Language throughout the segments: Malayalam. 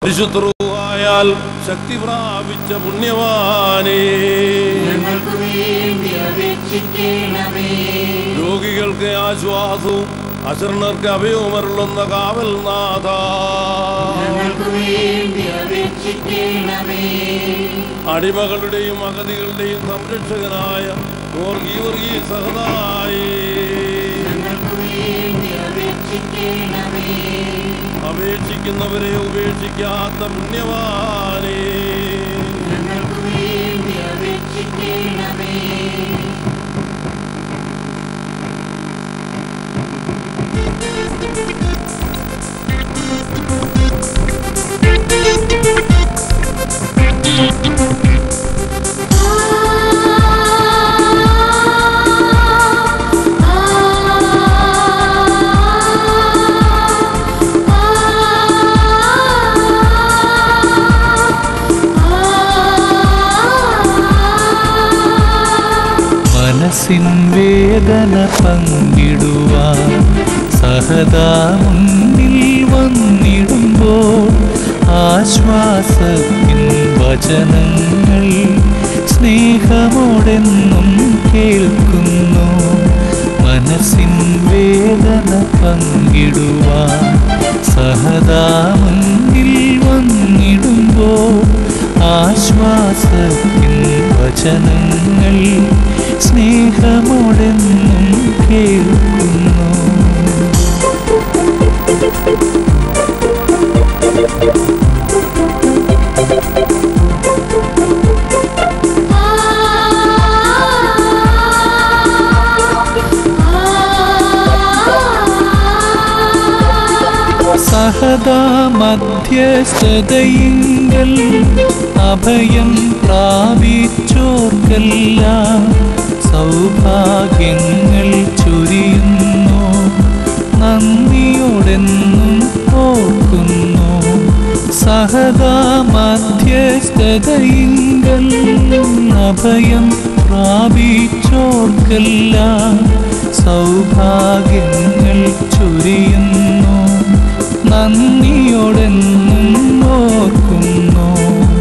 പരിശുദ്ധയാൽ ശക്തി പ്രാപിച്ച പുണ്യവാനേ ഞങ്ങൾക്ക് വേണ്ടി അപേക്ഷിക്കണമേ രോഗികൾക്ക് ആശ്വാസവും അശരണർക്ക് അഭയവുമരുളുന്ന കാവൽ നാഥ ഞങ്ങൾക്ക് വേണ്ടി അപേക്ഷിക്കണമേ അടിമകളുടെയും അഗതികളുടെയും സംരക്ഷകനായ ഗീവർഗീ സഹതായേ ഞങ്ങൾക്ക് വേണ്ടി അപേക്ഷിക്കണമേ അപേക്ഷിക്കുന്നവരെ ഉപേക്ഷിക്കാത്ത പുണ്യവാനേ ഞങ്ങൾക്ക് വേണ്ടി അപേക്ഷിക്കണമേ മനസ്സിൻ വേദന പങ്കിടുവാൻ സഹതാ മുന്നിൽ വന്നിടുമ്പോൾ ആശ്വാസത്തിൻ വചനങ്ങൾ സ്നേഹമോടെന്നും കേൾക്കുന്നു മനസ്സിൻ വേദന പങ്കിടുവാൻ സഹതാ മുന്നിൽ വന്നിടുമ്പോൾ ആശ്വാസത്തിൻ വചനങ്ങൾ സ്നേഹമോടെന്നും കേൾക്കുന്നു സഹതാ മധ്യസ്ഥതയിങ്കൽ അഭയം പ്രാപിച്ചോർക്കെല്ലാം സൗഭാഗ്യങ്ങൾ ചൊരിയുന്നു നന്ദിയോടെന്നും ഓർക്കുന്നു സഹതാ മധ്യസ്ഥതയിങ്കൽ അഭയം പ്രാപിച്ചോർക്കെല്ലാം സൗഭാഗ്യങ്ങൾ ചൊരിയുന്നു നന്ദിയോടെന്നും ഓർക്കുന്നു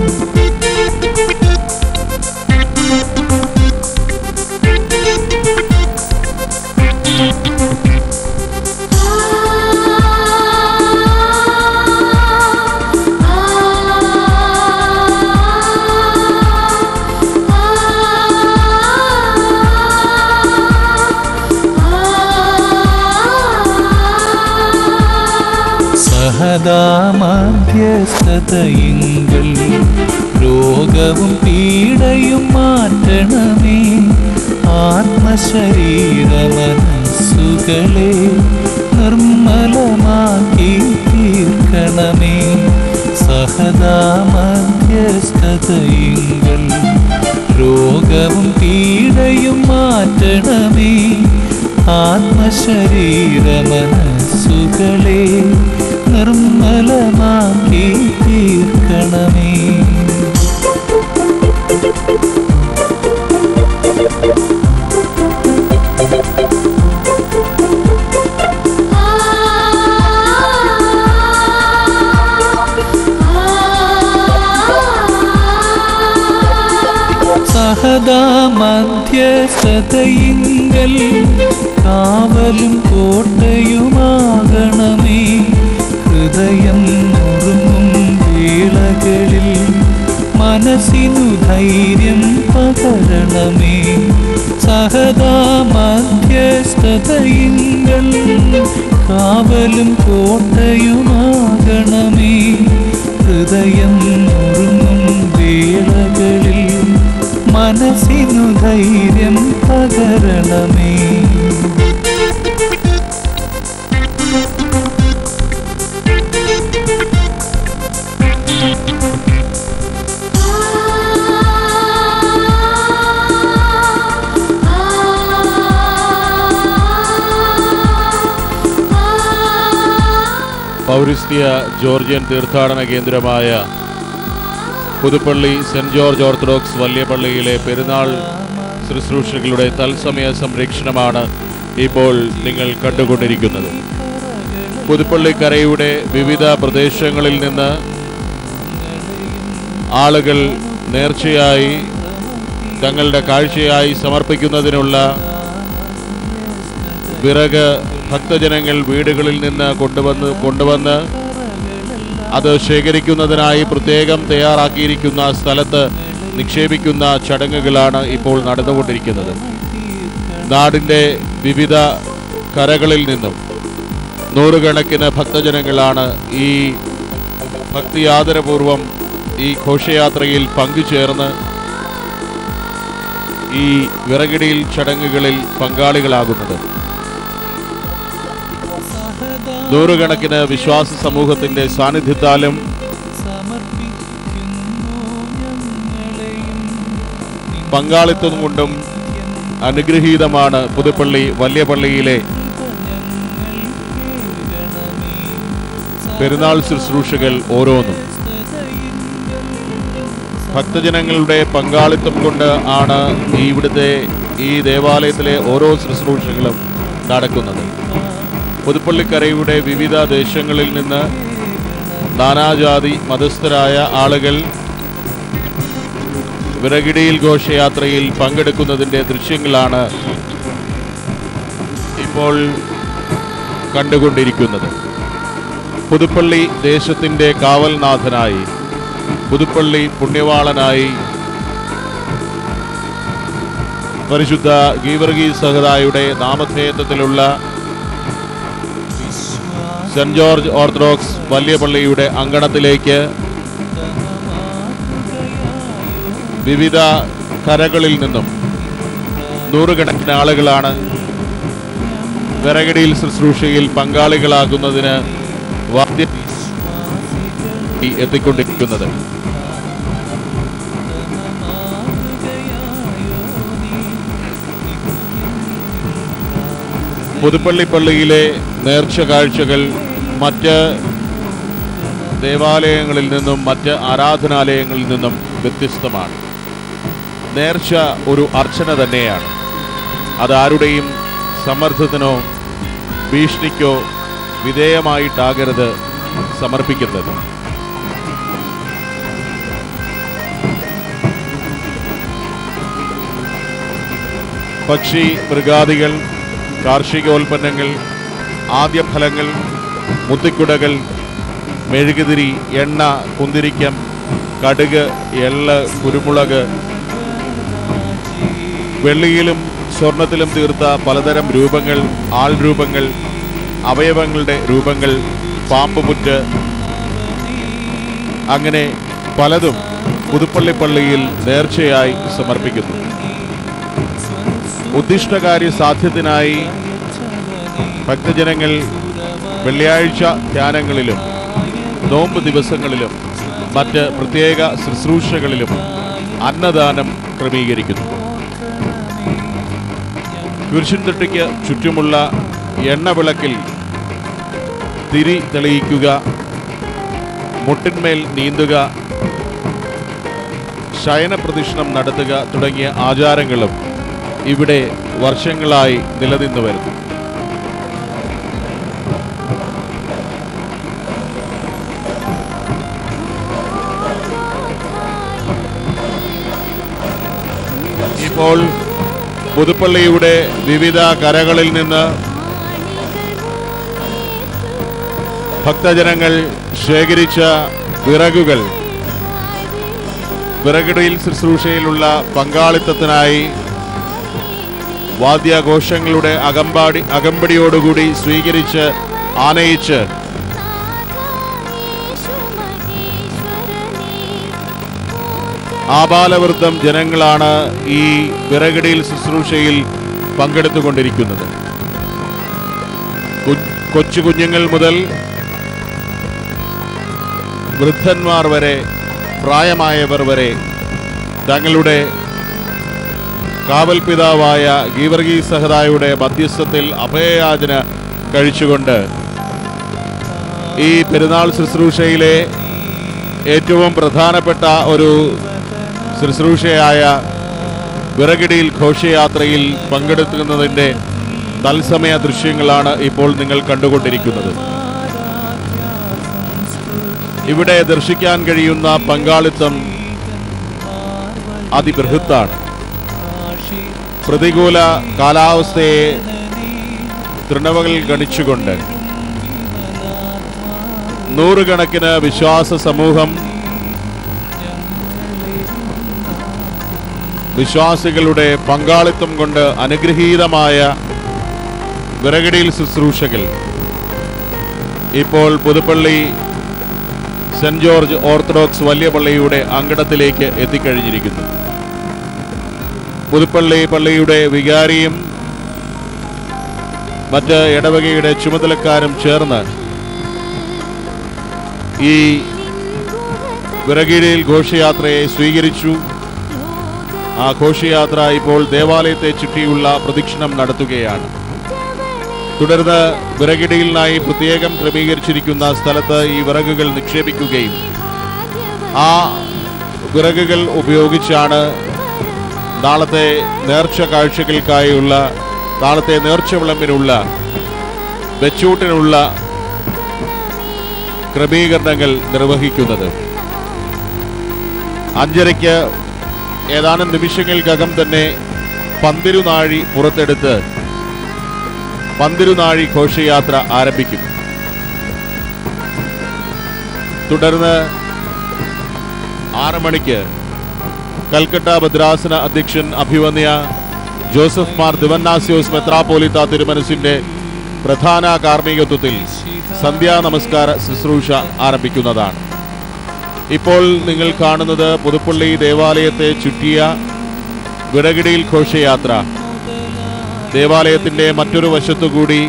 സഹദാ മധ്യസ്ഥതയിങ്കൽ രോഗവും പീഡയും മാറ്റണമേ ആത്മശരീര മനസ്സുകളെ നിർമ്മലമാക്കി തീർക്കണമേ സഹദാ മധ്യസ്ഥതയിങ്കൽ രോഗവും പീഡയും മാറ്റണമേ ആത്മശരീര മനസ്സുകളെ നിർമ്മലമാക്കി തീർക്കണമേ സഹദാ മധ്യസ്ഥതയിങ്കൽ കാവലും കോട്ടയുമാകണമേ ഹൃദയം നുറുങ്ങും വേളകളിൽ മനസ്സിനു ധൈര്യം പകരണമേ സഹദാ മധ്യസ്ഥതയിങ്കൽ കാവലും കോട്ടയുമാകണമേ ഹൃദയം നുറുങ്ങും വേളകളിൽ മനസ്സിനു ധൈര്യം പകരണമേ പൗരസ്ത്യ ജോർജിയൻ തീർത്ഥാടന കേന്ദ്രമായ പുതുപ്പള്ളി സെന്റ് ജോർജ് ഓർത്തഡോക്സ് വല്യപള്ളിയിലെ പെരുന്നാൾ ശുശ്രൂഷകളുടെ തത്സമയ സംരക്ഷണമാണ് ഇപ്പോൾ നിങ്ങൾ കണ്ടുകൊണ്ടിരിക്കുന്നത് പുതുപ്പള്ളിക്കരയുടെ വിവിധ പ്രദേശങ്ങളിൽ നിന്ന് ആളുകൾ നേർച്ചയായി തങ്ങളുടെ കാഴ്ചയായി സമർപ്പിക്കുന്നതിനുള്ള വിറക് ഭക്തജനങ്ങൾ വീടുകളിൽ നിന്ന് കൊണ്ടുവന്ന് കൊണ്ടുവന്ന് അത് ശേഖരിക്കുന്നതിനായി പ്രത്യേകം തയ്യാറാക്കിയിരിക്കുന്ന സ്ഥലത്ത് നിക്ഷേപിക്കുന്ന ചടങ്ങുകളാണ് ഇപ്പോൾ നടന്നുകൊണ്ടിരിക്കുന്നത് നാടിൻ്റെ വിവിധ കരകളിൽ നിന്നും നൂറുകണക്കിന് ഭക്തജനങ്ങളാണ് ഈ ഭക്തിയാദരപൂർവം ഈ ഘോഷയാത്രയിൽ പങ്കുചേർന്ന് ഈ വിറകിടിയിൽ ചടങ്ങുകളിൽ പങ്കാളികളാകുന്നത് നൂറുകണക്കിന് വിശ്വാസ സമൂഹത്തിന്റെ സാന്നിധ്യത്താലും പങ്കാളിത്തം കൊണ്ടും അനുഗ്രഹീതമാണ് പുതുപ്പള്ളി വലിയ പള്ളിയിലെ പെരുന്നാൾ ശുശ്രൂഷകൾ ഓരോന്നും ഭക്തജനങ്ങളുടെ പങ്കാളിത്തം കൊണ്ട് ആണ് ഈ ഇവിടുത്തെ ഈ ദേവാലയത്തിലെ ഓരോ ശുശ്രൂഷകളും നടക്കുന്നത് പുതുപ്പള്ളിക്കരയുടെ വിവിധ ദേശങ്ങളിൽ നിന്ന് നാനാജാതി മതസ്ഥരായ ആളുകൾ വിറകിടിയിൽ ഘോഷയാത്രയിൽ പങ്കെടുക്കുന്നതിൻ്റെ ദൃശ്യങ്ങളാണ് ഇപ്പോൾ കണ്ടുകൊണ്ടിരിക്കുന്നത് പുതുപ്പള്ളി ദേശത്തിൻ്റെ കാവൽനാഥനായി പുതുപ്പള്ളി പുണ്യവാളനായി പരിശുദ്ധ ഗീവർഗി സഹദായുടെ നാമധേയത്വത്തിലുള്ള സെന്റ് ജോർജ് ഓർത്തഡോക്സ് വലിയ പള്ളിയുടെ അങ്കണത്തിലേക്ക് വിവിധ കരകളിൽ നിന്നും നൂറുകണക്കിന് ആളുകളാണ് വിറകടിയിൽ ശുശ്രൂഷയിൽ പങ്കാളികളാകുന്നതിന് വാദ്യ എത്തിക്കൊണ്ടിരിക്കുന്നത് പുതുപ്പള്ളി പള്ളിയിലെ നേർച്ച കാഴ്ചകൾ മറ്റ് ദേവാലയങ്ങളിൽ നിന്നും മറ്റ് ആരാധനാലയങ്ങളിൽ നിന്നും വ്യത്യസ്തമാണ് നേർച്ച ഒരു അർച്ചന തന്നെയാണ് അതാരുടെയും സമ്മർദ്ദത്തിനോ ഭീഷണിക്കോ വിധേയമായിട്ടാകരുത് സമർപ്പിക്കുന്നത് പക്ഷി മൃഗാദികൾ കാർഷികോൽപ്പന്നങ്ങൾ ആദ്യഫലങ്ങൾ മുത്തിക്കുടകൾ മെഴുകുതിരി എണ്ണ കുന്തിരിക്കം കടുക് എള്ള് കുരുമുളക് വെള്ളിയിലും സ്വർണത്തിലും തീർത്ത പലതരം രൂപങ്ങൾ ആൾ രൂപങ്ങൾ അവയവങ്ങളുടെ രൂപങ്ങൾ പാമ്പുപുറ്റ് അങ്ങനെ പലതും പുതുപ്പള്ളി പള്ളിയിൽ നേർച്ചയായി സമർപ്പിക്കുന്നു ഉദ്ദിഷ്ടകാര്യ സാധ്യത്തിനായി ഭക്തജനങ്ങൾ വെള്ളിയാഴ്ച ധ്യാനങ്ങളിലും നോമ്പ് ദിവസങ്ങളിലും മറ്റ് പ്രത്യേക ശുശ്രൂഷകളിലും അന്നദാനം ക്രമീകരിക്കുന്നു കുരിശുംതൊട്ടിക്ക് ചുറ്റുമുള്ള എണ്ണവിളക്കിൽ തിരി തെളിയിക്കുക മുട്ടിന്മേൽ നീന്തുക ശയനപ്രദക്ഷിണം നടത്തുക തുടങ്ങിയ ആചാരങ്ങളും ഇവിടെ വർഷങ്ങളായി നിലനിന്നു വരുന്നു ഇപ്പോൾ പുതുപ്പള്ളിയുടെ വിവിധ കരകളിൽ നിന്ന് ഭക്തജനങ്ങൾ ശേഖരിച്ച വിറകുകൾ വിറകിടയിൽ ശുശ്രൂഷയിലുള്ള പങ്കാളിത്തത്തിനായി വാദ്യാഘോഷങ്ങളുടെ അകമ്പാടി അകമ്പടിയോടുകൂടി സ്വീകരിച്ച് ആനയിച്ച് ആബാലവൃദ്ധം ജനങ്ങളാണ് ഈ വിറകിടയിൽ ശുശ്രൂഷയിൽ പങ്കെടുത്തുകൊണ്ടിരിക്കുന്നത് കു- കൊച്ചു കുഞ്ഞുങ്ങൾ മുതൽ വൃദ്ധന്മാർ വരെ പ്രായമായവർ വരെ തങ്ങളുടെ കാവൽ പിതാവായ ഗീവർഗി സഹദായുടെ മധ്യസ്ഥത്തിൽ അഭയയാചന കഴിച്ചുകൊണ്ട് ഈ പെരുന്നാൾ ശുശ്രൂഷയിലെ ഏറ്റവും പ്രധാനപ്പെട്ട ഒരു ശുശ്രൂഷയായ വിറകിടിയിൽ ഘോഷയാത്രയിൽ പങ്കെടുക്കുന്നതിൻ്റെ തത്സമയ ദൃശ്യങ്ങളാണ് ഇപ്പോൾ നിങ്ങൾ കണ്ടുകൊണ്ടിരിക്കുന്നത് ഇവിടെ ദർശിക്കാൻ കഴിയുന്ന പങ്കാളിത്തം അതിബൃഹത്താണ് പ്രതികൂല കാലാവസ്ഥയെ തൃണവകൾ ഗണിച്ചുകൊണ്ട് നൂറുകണക്കിന് വിശ്വാസ സമൂഹം വിശ്വാസികളുടെ പങ്കാളിത്തം കൊണ്ട് അനുഗ്രഹീതമായ വിറകടിയിൽ ശുശ്രൂഷകൾ ഇപ്പോൾ പുതുപ്പള്ളി സെന്റ് ജോർജ് ഓർത്തഡോക്സ് വലിയ പള്ളിയുടെ അങ്കണത്തിലേക്ക് എത്തിക്കഴിഞ്ഞിരിക്കുന്നു പുതുപ്പള്ളി പള്ളിയുടെ വികാരിയും മറ്റ് ഇടവകയുടെ ചുമതലക്കാരും ചേർന്ന് ഈ വിറകിടിയിൽ ഘോഷയാത്രയെ സ്വീകരിച്ചു ആ ഘോഷയാത്ര ഇപ്പോൾ ദേവാലയത്തെ ചുറ്റിയുള്ള പ്രദക്ഷിണം നടത്തുകയാണ് തുടർന്ന് വിറകിടിയിലിനായി പ്രത്യേകം ക്രമീകരിച്ചിരിക്കുന്ന സ്ഥലത്ത് ഈ വിറകുകൾ നിക്ഷേപിക്കുകയും ആ വിറകുകൾ ഉപയോഗിച്ചാണ് നാളത്തെ നേർച്ച കാഴ്ചകൾക്കായുള്ള നാളത്തെ നേർച്ച വിളമ്പിനുള്ള വെച്ചൂട്ടിനുള്ള ക്രമീകരണങ്ങൾ നിർവഹിക്കുന്നത് അഞ്ചരയ്ക്ക് ഏതാനും നിമിഷങ്ങൾക്കകം തന്നെ പന്തിരുനാഴി പുറത്തെടുത്ത് പന്തിരുനാഴി ഘോഷയാത്ര ആരംഭിക്കും തുടർന്ന് ആറ് മണിക്ക് കൽക്കട്ട ഭദ്രാസന അധ്യക്ഷൻ അഭിവന്യ ജോസഫ് മാർ ദിവന്നാസിയോസ് മെത്രാപോലിത്ത തിരുമനസിന്റെ പ്രധാന കാർമ്മികത്വത്തിൽ സന്ധ്യാ നമസ്കാര ശുശ്രൂഷ ആരംഭിക്കുന്നതാണ് ഇപ്പോൾ നിങ്ങൾ കാണുന്നത് പുതുപ്പള്ളി ദേവാലയത്തെ ചുറ്റിയ വിറകിടിയിൽ ഘോഷയാത്ര ദേവാലയത്തിന്റെ മറ്റൊരു വശത്തുകൂടി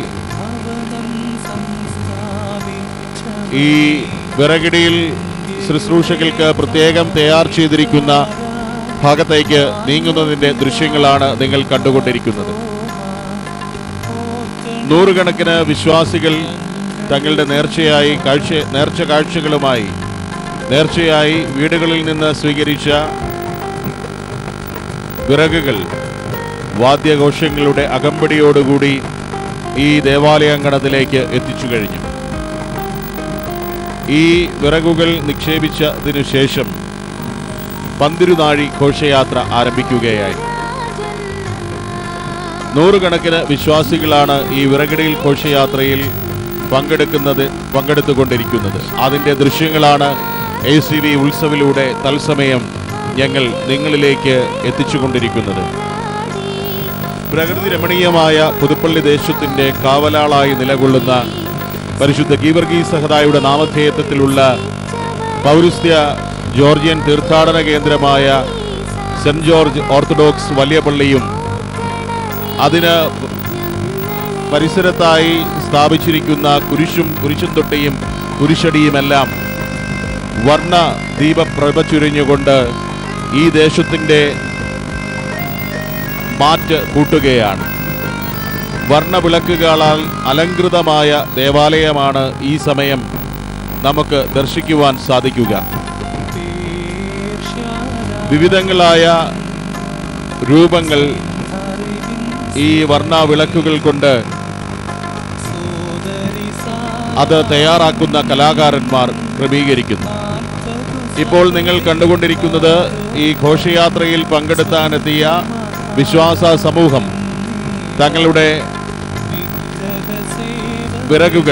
ഈ വിറകിടിയിൽ ശുശ്രൂഷകൾക്ക് പ്രത്യേകം തയ്യാർ ചെയ്തിരിക്കുന്ന ഭാഗത്തേക്ക് നീങ്ങുന്നതിന്റെ ദൃശ്യങ്ങളാണ് നിങ്ങൾ കണ്ടുകൊണ്ടിരിക്കുന്നത് നൂറുകണക്കിന് വിശ്വാസികൾ തങ്ങളുടെ നേർച്ചയായി കാഴ്ച നേർച്ച കാഴ്ചകളുമായി നേർച്ചയായി വീടുകളിൽ നിന്ന് സ്വീകരിച്ച വിറകുകൾ വാദ്യഘോഷങ്ങളുടെ അകമ്പടിയോടുകൂടി ഈ ദേവാലയാങ്കണത്തിലേക്ക് എത്തിച്ചു കഴിഞ്ഞു ഈ വിറകുകൾ നിക്ഷേപിച്ചതിനു ശേഷം പന്തിരുനാഴി ഘോഷയാത്ര ആരംഭിക്കുകയായി നൂറുകണക്കിന് വിശ്വാസികളാണ് ഈ വിറകടിയിൽ ഘോഷയാത്രയിൽ പങ്കെടുക്കുന്നത് പങ്കെടുത്തുകൊണ്ടിരിക്കുന്നത് അതിൻ്റെ ദൃശ്യങ്ങളാണ് എ സി വി ഉത്സവിലൂടെ തത്സമയം ഞങ്ങൾ നിങ്ങളിലേക്ക് എത്തിച്ചുകൊണ്ടിരിക്കുന്നത് പ്രകൃതി രമണീയമായ പുതുപ്പള്ളി ദേശത്തിന്റെ കാവലാളായി നിലകൊള്ളുന്ന പരിശുദ്ധ ഗീവർഗീ സഹദായുടെ നാമധേയത്വത്തിലുള്ള പൗരസ്ത്യ ജോർജിയൻ തീർത്ഥാടന കേന്ദ്രമായ സെന്റ് ജോർജ് ഓർത്തഡോക്സ് വലിയ പള്ളിയും അതിന് പരിസരത്തായി സ്ഥാപിച്ചിരിക്കുന്ന കുരിശും കുരിശും തൊട്ടിയും കുരിശടിയുമെല്ലാം വർണ്ണ ദീപപ്രഭ ചുരിഞ്ഞുകൊണ്ട് ഈ ദേശത്തിൻ്റെ മാറ്റ് കൂട്ടുകയാണ് വർണ്ണവിളക്കുകളാൽ അലങ്കൃതമായ ദേവാലയമാണ് ഈ സമയം നമുക്ക് ദർശിക്കുവാൻ സാധിക്കുക വിവിധങ്ങളായ രൂപങ്ങൾ ഈ വർണ്ണ വിളക്കുകൾ കൊണ്ട് അത് തയ്യാറാക്കുന്ന കലാകാരന്മാർ ക്രമീകരിക്കുന്നു ഇപ്പോൾ നിങ്ങൾ കണ്ടുകൊണ്ടിരിക്കുന്നത് ഈ ഘോഷയാത്രയിൽ പങ്കെടുത്താനെത്തിയ വിശ്വാസ സമൂഹം തങ്ങളുടെ വിറകുകൾ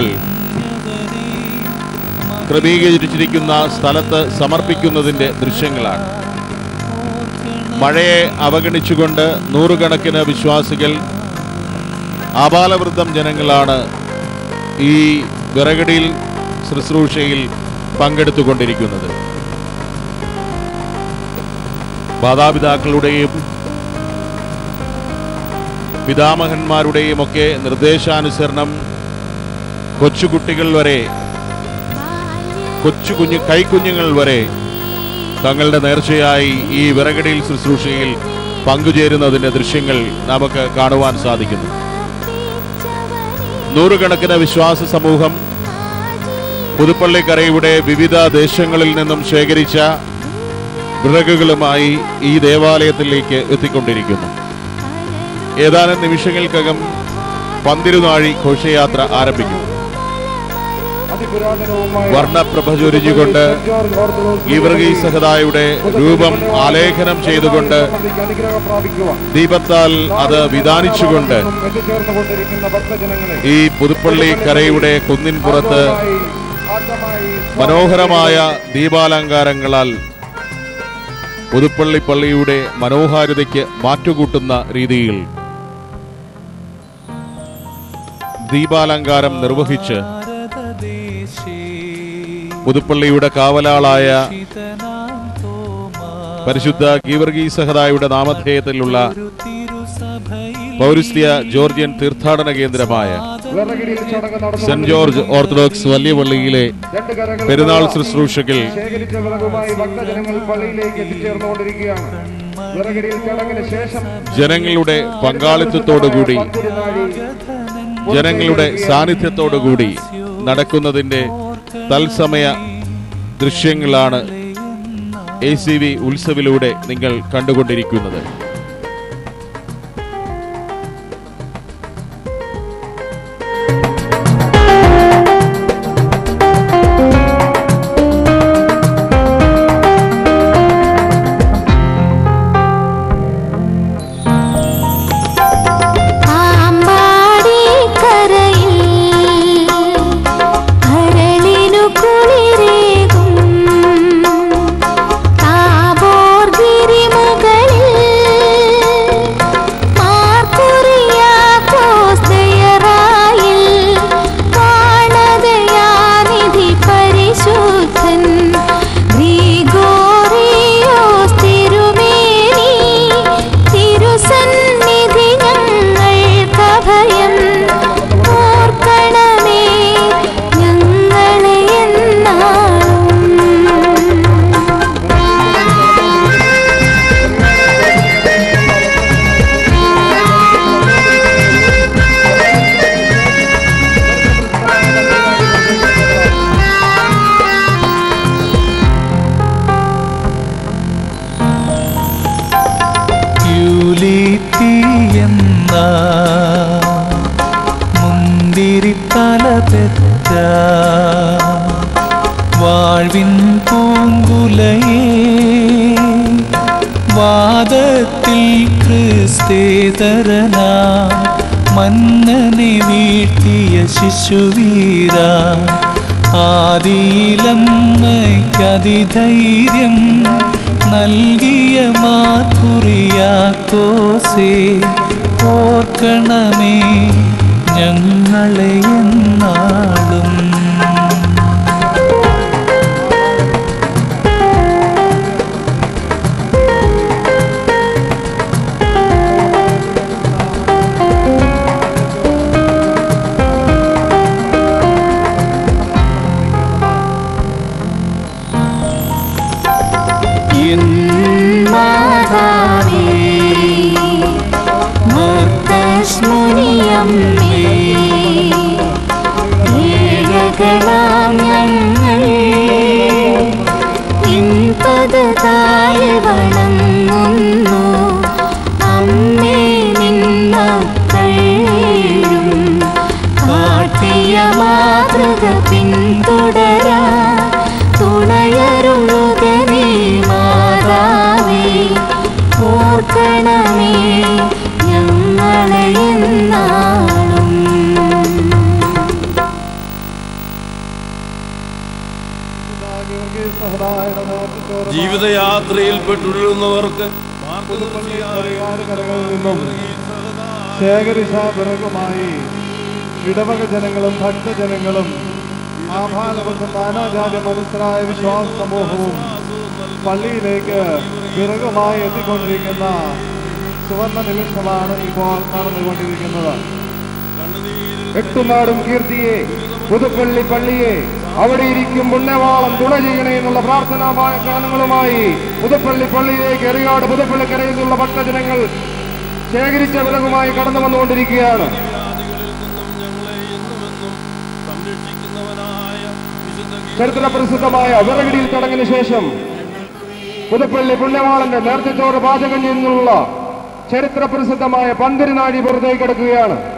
ക്രമീകരിച്ചിരിക്കുന്ന സ്ഥലത്ത് സമർപ്പിക്കുന്നതിൻ്റെ ദൃശ്യങ്ങളാണ് മഴയെ അവഗണിച്ചുകൊണ്ട് നൂറുകണക്കിന് വിശ്വാസികൾ ആബാലവൃദ്ധം ജനങ്ങളാണ് ഈ വിറകടിയിൽ ശുശ്രൂഷയിൽ പങ്കെടുത്തുകൊണ്ടിരിക്കുന്നത് മാതാപിതാക്കളുടെയും പിതാമഹന്മാരുടെയും ഒക്കെ നിർദ്ദേശാനുസരണം കൊച്ചുകുട്ടികൾ വരെ കൊച്ചു കുഞ്ഞു കൈക്കുഞ്ഞുങ്ങൾ വരെ തങ്ങളുടെ നേർച്ചയായി ഈ വിറകടിയിൽ ശുശ്രൂഷയിൽ പങ്കുചേരുന്നതിന്റെ ദൃശ്യങ്ങൾ നമുക്ക് കാണുവാൻ സാധിക്കുന്നു നൂറുകണക്കിന് വിശ്വാസ സമൂഹം പുതുപ്പള്ളിക്കരയുടെ വിവിധ ദേശങ്ങളിൽ നിന്നും ശേഖരിച്ച വിറകുകളുമായി ഈ ദേവാലയത്തിലേക്ക് എത്തിക്കൊണ്ടിരിക്കുന്നു ഏതാനും നിമിഷങ്ങൾക്കകം പന്തിരുനാഴി ഘോഷയാത്ര ആരംഭിക്കും വർണ്ണപ്രഭ ചൊരിഞ്ഞുകൊണ്ട് ഗീവർഗീസ് സഹദായുടെ രൂപം ആലേഖനം ചെയ്തുകൊണ്ട് ദീപത്താൽ അത് വിധാനിച്ചുകൊണ്ട് ഈ പുതുപ്പള്ളി കരയുടെ കുന്നിൻ പുറത്ത് മനോഹരമായ ദീപാലങ്കാരങ്ങളാൽ പുതുപ്പള്ളി പള്ളിയുടെ മനോഹാരിതയ്ക്ക് മാറ്റുകൂട്ടുന്ന രീതിയിൽ ദീപാലങ്കാരം നിർവഹിച്ച് പുതുപ്പള്ളിയുടെ കാവലാളായ പരിശുദ്ധ ഗീവർഗീ സഹദായുടെ നാമധേയത്തിലുള്ള പൗരസ്ത്യ ജോർജിയൻ തീർത്ഥാടന കേന്ദ്രമായ സെന്റ് ജോർജ് ഓർത്തഡോക്സ് വലിയ പള്ളിയിലെ പെരുന്നാൾ ശുശ്രൂഷകൾ ശേഖരിച്ച വിറകുമായി ഭക്തജനങ്ങൾ പള്ളിയിലേക്ക് എത്തിച്ചേർന്നുകൊണ്ടിരിക്കുകയാണ് വിറകടിയിൽ ചടങ്ങിന് ശേഷം ജനങ്ങളുടെ പങ്കാളിത്തത്തോടുകൂടി ജനങ്ങളുടെ സാന്നിധ്യത്തോടുകൂടി നടക്കുന്നതിന്റെ തത്സമയ ദൃശ്യങ്ങളാണ് എ സി വി ഉത്സവിലൂടെ നിങ്ങൾ കണ്ടുകൊണ്ടിരിക്കുന്നത് ആമ്പാടി കരയിൽ കരളിനു കുളിരേകും താബോർ ഗിരിമുകളിൽ മാർക്കുറിയാക്കോസ്തയറായിൽ വാണതയാനിധി പരിശുദ്ധൻ ഗ്രിഗോറിയോസ് തിരുമേനി തിരുസന്നിധി ഞങ്ങൾക്കഭയം ഓർക്കണമേ ഞങ്ങളെ എന്നാളും യുലിത്തിയെന്ന മുന്തിരിത്തല പെറ്റ വാഴ്വിൻ പൂങ്കുലയേ വാദത്തിൽ ക്രിസ്തേതരന മന്നനെ വീഴ്ത്തിയ ശിശുവീര ആദിയിലമ്മയ്ക്കതിധൈര്യം നൽകിയ മാധുരിയാക്കോസേ ഓർക്കണമേ ഞങ്ങളെ എന്നാളും മാതാവേ മുത്തശ്മുനിയമ്മേ ഏഴകളാം ഞങ്ങൾ ഇൻപതായ വണങ്ങുന്നു അമ്മേ നിന്നക്കഴും കാട്ടിയ മാതൃക പിന്തുടരാ തുണയരുളുക നീ മാതാവേ ഓർക്കണമേ ഞങ്ങളെ എന്നാളും ജീവിതയാത്രയിൽ പെട്ടുഴലുന്നവർക്ക് കരകളിൽ നിന്നും ശേഖരിച്ച വിറകുമായി ഇടവക ജനങ്ങളും ഭക്തജനങ്ങളും ആഭാലബന്ധം നാനാജാതി മനസ്സിലായ വിശ്വാസ സമൂഹവും പള്ളിയിലേക്ക് വിറകുമായി എത്തിക്കൊണ്ടിരിക്കുന്ന സുവർണ നിമിഷമാണ് ഇപ്പോൾ നടന്നുകൊണ്ടിരിക്കുന്നത് എട്ടുനാടും കീർത്തിയെ പുതുപ്പള്ളി പള്ളിയെ അവിടെ ഇരിക്കും പുണ്യവാളം തുണ ചെയ്യണേ എന്നുള്ള പ്രാർത്ഥനാമായ ഗാനങ്ങളുമായി പുതുപ്പള്ളി പള്ളിയിലേക്ക് എറിയാട് പുതുപ്പള്ളിക്കരയിൽ നിന്നുള്ള ഭക്തജനങ്ങൾ ശേഖരിച്ച വിറകുമായി കടന്നു വന്നുകൊണ്ടിരിക്കുകയാണ് ചരിത്ര പ്രസിദ്ധമായ വിറകിടിയിൽ ചടങ്ങിന് ശേഷം പുതുപ്പള്ളി പുണ്യവാളന്റെ നേർച്ചച്ചോറ് പാചകം ചെയ്യുന്നുള്ള ചരിത്ര പ്രസിദ്ധമായ പന്തിരിനാഴി പുറത്തേക്ക് കിടക്കുകയാണ്